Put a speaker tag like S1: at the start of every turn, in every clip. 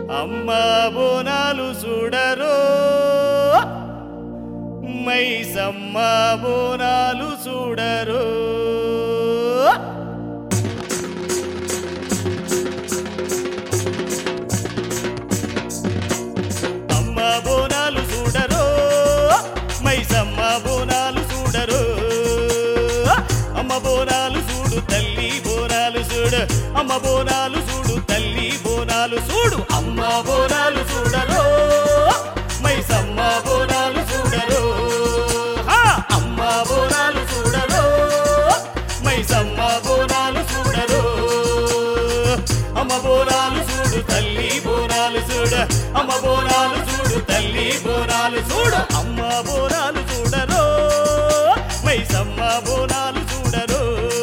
S1: అమ్మ బోనాలు చూడరో మైసమ్మ బోనాలు చూడరో అమ్మ బోనాలు చూడరో మైసమ్మ బోనాలు చూడరో అమ్మ బోనాలు చూడు తల్లి బోనాలు చూడు అమ్మ బోనాలు చూడు తల్లి బోనాలు చూడు అమ్మ బోనాలు చూడరో మైసమ్మ బోనాలు చూడరో హా! అమ్మ బోనాలు చూడరో మైసమ్మ బోనాలు చూడరో అమ్మ బోనాలు చూడు తల్లి బోనాలు చూడు అమ్మ బోనాలు చూడు తల్లి బోనాలు చూడు అమ్మ బోనాలు చూడరో మైసమ్మ బోనాలు చూడరో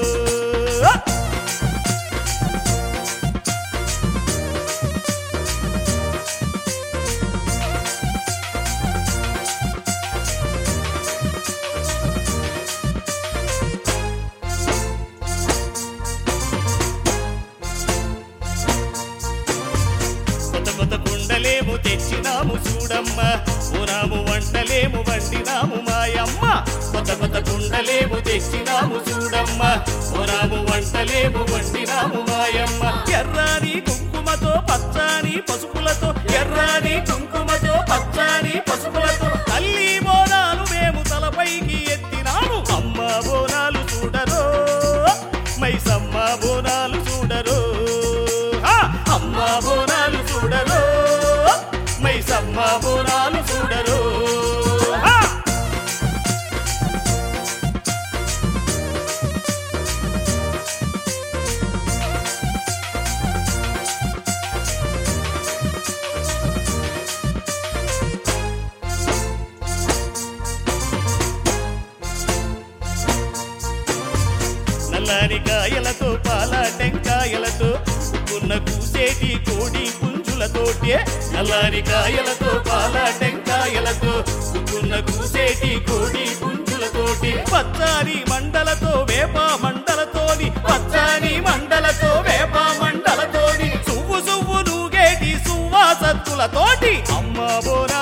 S1: కొత్త కొత్త కుండలేము తెచ్చినాము చూడమ్మ ఊరాము వంటలేము వండినాము మాయమ్మ కొత్త కొత్త కుండలేము తెచ్చినాము చూడమ్మ ఊరాము వంటలేము వండినాము మాయమ్మ ఎర్రాని కుంకుమతో పచ్చాని పసుపులతో ఎర్రాని కుంకుమతో పచ్చాని పసుపులతో తల్లి బోనాలు మేము తలపైకి ఎత్తినాము అమ్మ బోనాలు చూడరో మైసమ్మ బోనాలు చూడరో హా! అమ్మ బోనాలు చూడరో మైసమ్మ బోనాలు చూడరో హా! నల్లాని కాయలతో పాల టెంకాయలతో ఉన్న కూసేటి కోడి పుంజులతోటి నల్లాని కాయలతో పాల టెంకాయలతో ఉన్న కూసేటి కోడి పుంజులతోటి పచ్చాని మండలతో వేప మండలతోని పచ్చాని మండలతో వేప మండలతోని సువ్వు సువ్వు నూగేటి సువాసత్తులతోటి అమ్మ బోన